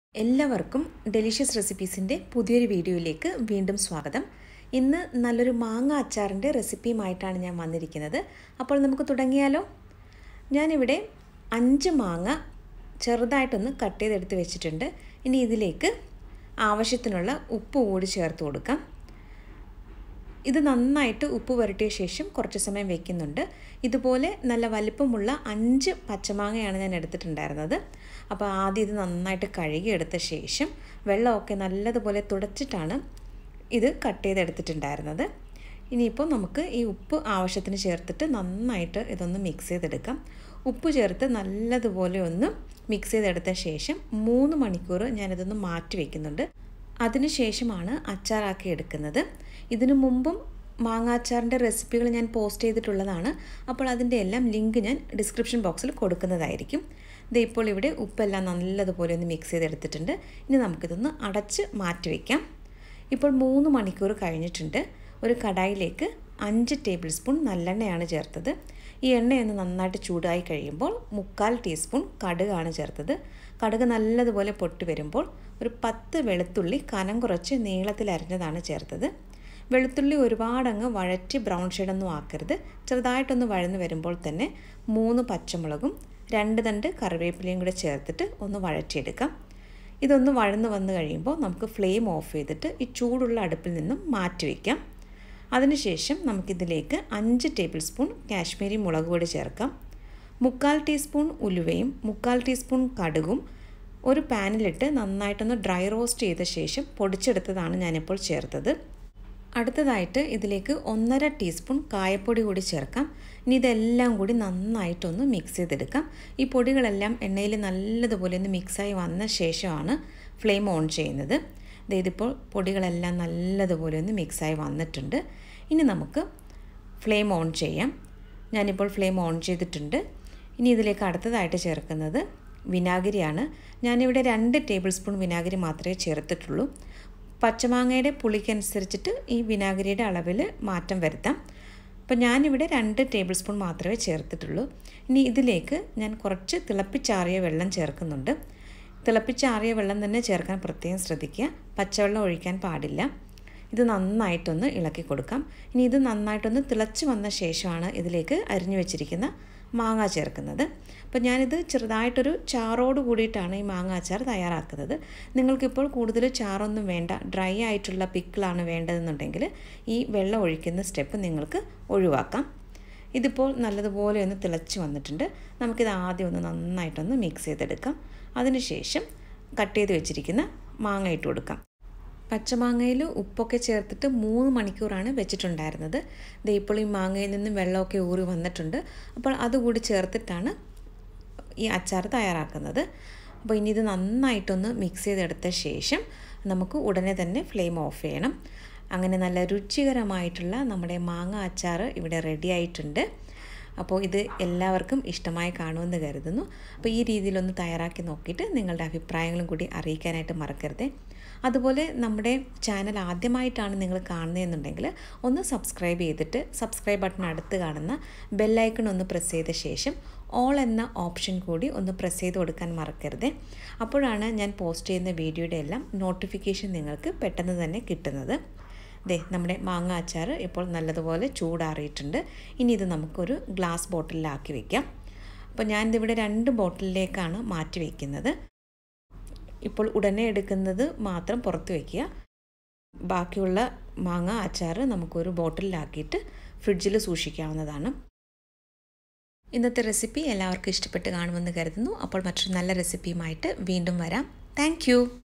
എല്ലാവർക്കും ഡെലിഷ്യസ് റെസിപ്പീസിൻ്റെ പുതിയൊരു വീഡിയോയിലേക്ക് വീണ്ടും സ്വാഗതം ഇന്ന് നല്ലൊരു മാങ്ങ അച്ചാറിൻ്റെ റെസിപ്പിയുമായിട്ടാണ് ഞാൻ വന്നിരിക്കുന്നത് അപ്പോൾ നമുക്ക് തുടങ്ങിയാലോ ഞാനിവിടെ അഞ്ച് മാങ്ങ ചെറുതായിട്ടൊന്ന് കട്ട് ചെയ്തെടുത്ത് വെച്ചിട്ടുണ്ട് ഇനി ഇതിലേക്ക് ആവശ്യത്തിനുള്ള ഉപ്പ് കൂടി ചേർത്ത് കൊടുക്കാം ഇത് നന്നായിട്ട് ഉപ്പ് പുരട്ടിയ ശേഷം കുറച്ച് സമയം വെക്കുന്നുണ്ട് ഇതുപോലെ നല്ല വലിപ്പമുള്ള അഞ്ച് പച്ചമാങ്ങയാണ് ഞാൻ എടുത്തിട്ടുണ്ടായിരുന്നത് അപ്പോൾ ആദ്യം ഇത് നന്നായിട്ട് കഴുകിയെടുത്ത ശേഷം വെള്ളമൊക്കെ നല്ലതുപോലെ തുടച്ചിട്ടാണ് ഇത് കട്ട് ചെയ്തെടുത്തിട്ടുണ്ടായിരുന്നത് ഇനിയിപ്പോൾ നമുക്ക് ഈ ഉപ്പ് ആവശ്യത്തിന് ചേർത്തിട്ട് നന്നായിട്ട് ഇതൊന്ന് മിക്സ് ചെയ്തെടുക്കാം ഉപ്പ് ചേർത്ത് നല്ലതുപോലെ ഒന്ന് മിക്സ് ചെയ്തെടുത്ത ശേഷം മൂന്ന് മണിക്കൂർ ഞാനിതൊന്ന് മാറ്റി വയ്ക്കുന്നുണ്ട് അതിനുശേഷമാണ് അച്ചാറാക്കി എടുക്കുന്നത് ഇതിനു മുമ്പും മാങ്ങാച്ചാറിൻ്റെ റെസിപ്പികൾ ഞാൻ പോസ്റ്റ് ചെയ്തിട്ടുള്ളതാണ് അപ്പോൾ അതിൻ്റെ എല്ലാം ലിങ്ക് ഞാൻ ഡിസ്ക്രിപ്ഷൻ ബോക്സിൽ കൊടുക്കുന്നതായിരിക്കും ഇത് ഇപ്പോൾ ഇവിടെ ഉപ്പെല്ലാം നല്ലതുപോലെ ഒന്ന് മിക്സ് ചെയ്തെടുത്തിട്ടുണ്ട് ഇനി നമുക്കിതൊന്ന് അടച്ച് മാറ്റി വയ്ക്കാം ഇപ്പോൾ മൂന്ന് മണിക്കൂർ കഴിഞ്ഞിട്ടുണ്ട് ഒരു കടായിലേക്ക് അഞ്ച് ടേബിൾ സ്പൂൺ നല്ലെണ്ണയാണ് ചേർത്തത് ഈ എണ്ണയൊന്ന് നന്നായിട്ട് ചൂടായി കഴിയുമ്പോൾ മുക്കാൽ ടീസ്പൂൺ കടുകാണ് ചേർത്തത് കടുക് നല്ലതുപോലെ പൊട്ടി വരുമ്പോൾ ഒരു പത്ത് വെളുത്തുള്ളി കനം കുറച്ച് നീളത്തിൽ അരിഞ്ഞതാണ് ചേർത്തത് വെളുത്തുള്ളി ഒരുപാടങ്ങ് വഴറ്റി ബ്രൗൺ ഷെയ്ഡൊന്നും ആക്കരുത് ചെറുതായിട്ടൊന്ന് വഴന്ന് വരുമ്പോൾ തന്നെ മൂന്ന് പച്ചമുളകും രണ്ട് തണ്ട് കറിവേപ്പിലയും കൂടെ ചേർത്തിട്ട് ഒന്ന് വഴറ്റിയെടുക്കാം ഇതൊന്ന് വഴന്ന് വന്ന് കഴിയുമ്പോൾ നമുക്ക് ഫ്ലെയിം ഓഫ് ചെയ്തിട്ട് ഈ ചൂടുള്ള അടുപ്പിൽ നിന്നും മാറ്റി വയ്ക്കാം അതിനുശേഷം നമുക്കിതിലേക്ക് അഞ്ച് ടേബിൾ സ്പൂൺ കാശ്മീരി മുളക് പൊടി ചേർക്കാം മുക്കാൽ ടീസ്പൂൺ ഉലുവയും മുക്കാൽ ടീസ്പൂൺ കടുകും ഒരു പാനിലിട്ട് നന്നായിട്ടൊന്ന് ഡ്രൈ റോസ്റ്റ് ചെയ്ത ശേഷം പൊടിച്ചെടുത്തതാണ് ഞാനിപ്പോൾ ചേർത്തത് അടുത്തതായിട്ട് ഇതിലേക്ക് ഒന്നര ടീസ്പൂൺ കായപ്പൊടി കൂടി ചേർക്കാം ഇനി ഇതെല്ലാം കൂടി നന്നായിട്ടൊന്ന് മിക്സ് ചെയ്തെടുക്കാം ഈ പൊടികളെല്ലാം എണ്ണയിൽ നല്ലതുപോലെ ഒന്ന് മിക്സായി വന്ന ശേഷമാണ് ഫ്ലെയിം ഓൺ ചെയ്യുന്നത് ഇതിപ്പോൾ പൊടികളെല്ലാം നല്ലതുപോലെ ഒന്ന് മിക്സായി വന്നിട്ടുണ്ട് ഇനി നമുക്ക് ഫ്ലെയിം ഓൺ ചെയ്യാം ഞാനിപ്പോൾ ഫ്ലെയിം ഓൺ ചെയ്തിട്ടുണ്ട് ഇനി ഇതിലേക്ക് അടുത്തതായിട്ട് ചേർക്കുന്നത് വിനാഗിരിയാണ് ഞാനിവിടെ രണ്ട് ടേബിൾ സ്പൂൺ വിനാഗിരി മാത്രമേ ചേർത്തിട്ടുള്ളൂ പച്ചമാങ്ങയുടെ പുളിക്കനുസരിച്ചിട്ട് ഈ വിനാഗിരിയുടെ അളവിൽ മാറ്റം വരുത്താം അപ്പോൾ ഞാനിവിടെ രണ്ട് ടേബിൾ സ്പൂൺ മാത്രമേ ചേർത്തിട്ടുള്ളൂ ഇനി ഇതിലേക്ക് ഞാൻ കുറച്ച് തിളപ്പിച്ചാറിയ വെള്ളം ചേർക്കുന്നുണ്ട് തിളപ്പിച്ചാറിയ വെള്ളം തന്നെ ചേർക്കാൻ പ്രത്യേകം ശ്രദ്ധിക്കുക പച്ചവെള്ളം ഒഴിക്കാൻ പാടില്ല ഇത് നന്നായിട്ടൊന്ന് ഇളക്കി കൊടുക്കാം ഇനി ഇത് നന്നായിട്ടൊന്ന് തിളച്ച് വന്ന ശേഷമാണ് ഇതിലേക്ക് അരിഞ്ഞു വെച്ചിരിക്കുന്ന മാങ്ങ ചേർക്കുന്നത് അപ്പോൾ ഞാനിത് ചെറുതായിട്ടൊരു ചാറോട് കൂടിയിട്ടാണ് ഈ മാങ്ങ അച്ചാർ തയ്യാറാക്കുന്നത് നിങ്ങൾക്കിപ്പോൾ കൂടുതൽ ചാറൊന്നും വേണ്ട ഡ്രൈ ആയിട്ടുള്ള പിക്കിളാണ് വേണ്ടതെന്നുണ്ടെങ്കിൽ ഈ വെള്ളം ഒഴിക്കുന്ന സ്റ്റെപ്പ് നിങ്ങൾക്ക് ഒഴിവാക്കാം ഇതിപ്പോൾ നല്ലതുപോലെ ഒന്ന് തിളച്ച് വന്നിട്ടുണ്ട് നമുക്കിത് ആദ്യം ഒന്ന് നന്നായിട്ടൊന്ന് മിക്സ് ചെയ്തെടുക്കാം അതിനുശേഷം കട്ട് ചെയ്ത് വെച്ചിരിക്കുന്ന മാങ്ങ ഇട്ട് കൊടുക്കാം പച്ചമാങ്ങയിൽ ഉപ്പൊക്കെ ചേർത്തിട്ട് മൂന്ന് മണിക്കൂറാണ് വെച്ചിട്ടുണ്ടായിരുന്നത് ദേ ഇപ്പോൾ ഈ മാങ്ങയിൽ നിന്നും വെള്ളമൊക്കെ ഊറി വന്നിട്ടുണ്ട് അപ്പോൾ അതുകൂടി ചേർത്തിട്ടാണ് ഈ അച്ചാർ തയ്യാറാക്കുന്നത് അപ്പോൾ ഇനി ഇത് നന്നായിട്ടൊന്ന് മിക്സ് ചെയ്തെടുത്ത ശേഷം നമുക്ക് ഉടനെ തന്നെ ഫ്ലെയിം ഓഫ് ചെയ്യണം അങ്ങനെ നല്ല രുചികരമായിട്ടുള്ള നമ്മുടെ മാങ്ങ അച്ചാർ ഇവിടെ റെഡി ആയിട്ടുണ്ട് അപ്പോൾ ഇത് എല്ലാവർക്കും ഇഷ്ടമായി കാണുമെന്ന് കരുതുന്നു അപ്പോൾ ഈ രീതിയിലൊന്ന് തയ്യാറാക്കി നോക്കിയിട്ട് നിങ്ങളുടെ അഭിപ്രായങ്ങളും കൂടി അറിയിക്കാനായിട്ട് മറക്കരുത് അതുപോലെ നമ്മുടെ ചാനൽ ആദ്യമായിട്ടാണ് നിങ്ങൾ കാണുന്നതെന്നുണ്ടെങ്കിൽ ഒന്ന് സബ്സ്ക്രൈബ് ചെയ്തിട്ട് സബ്സ്ക്രൈബ് ബട്ടൺ അടുത്ത് കാണുന്ന ബെല്ലൈക്കൺ ഒന്ന് പ്രസ് ചെയ്ത ശേഷം ഓൾ എന്ന ഓപ്ഷൻ കൂടി ഒന്ന് പ്രസ് ചെയ്ത് കൊടുക്കാൻ മറക്കരുത് അപ്പോഴാണ് ഞാൻ പോസ്റ്റ് ചെയ്യുന്ന വീഡിയോയുടെ എല്ലാം നോട്ടിഫിക്കേഷൻ നിങ്ങൾക്ക് പെട്ടെന്ന് തന്നെ കിട്ടുന്നത് ദേ നമ്മുടെ മാങ്ങ അച്ചാർ ഇപ്പോൾ നല്ലതുപോലെ ചൂടാറിയിട്ടുണ്ട് ഇനി ഇത് നമുക്കൊരു ഗ്ലാസ് ബോട്ടിലാക്കി വയ്ക്കാം അപ്പോൾ ഞാനിതിവിടെ രണ്ട് ബോട്ടിലിലേക്കാണ് മാറ്റി വയ്ക്കുന്നത് ഇപ്പോൾ ഉടനെ എടുക്കുന്നത് മാത്രം പുറത്ത് വയ്ക്കുക ബാക്കിയുള്ള മാങ്ങ അച്ചാർ നമുക്കൊരു ബോട്ടിലാക്കിയിട്ട് ഫ്രിഡ്ജിൽ സൂക്ഷിക്കാവുന്നതാണ് ഇന്നത്തെ റെസിപ്പി എല്ലാവർക്കും ഇഷ്ടപ്പെട്ട് കാണുമെന്ന് കരുതുന്നു അപ്പോൾ മറ്റൊരു നല്ല റെസിപ്പിയുമായിട്ട് വീണ്ടും വരാം താങ്ക്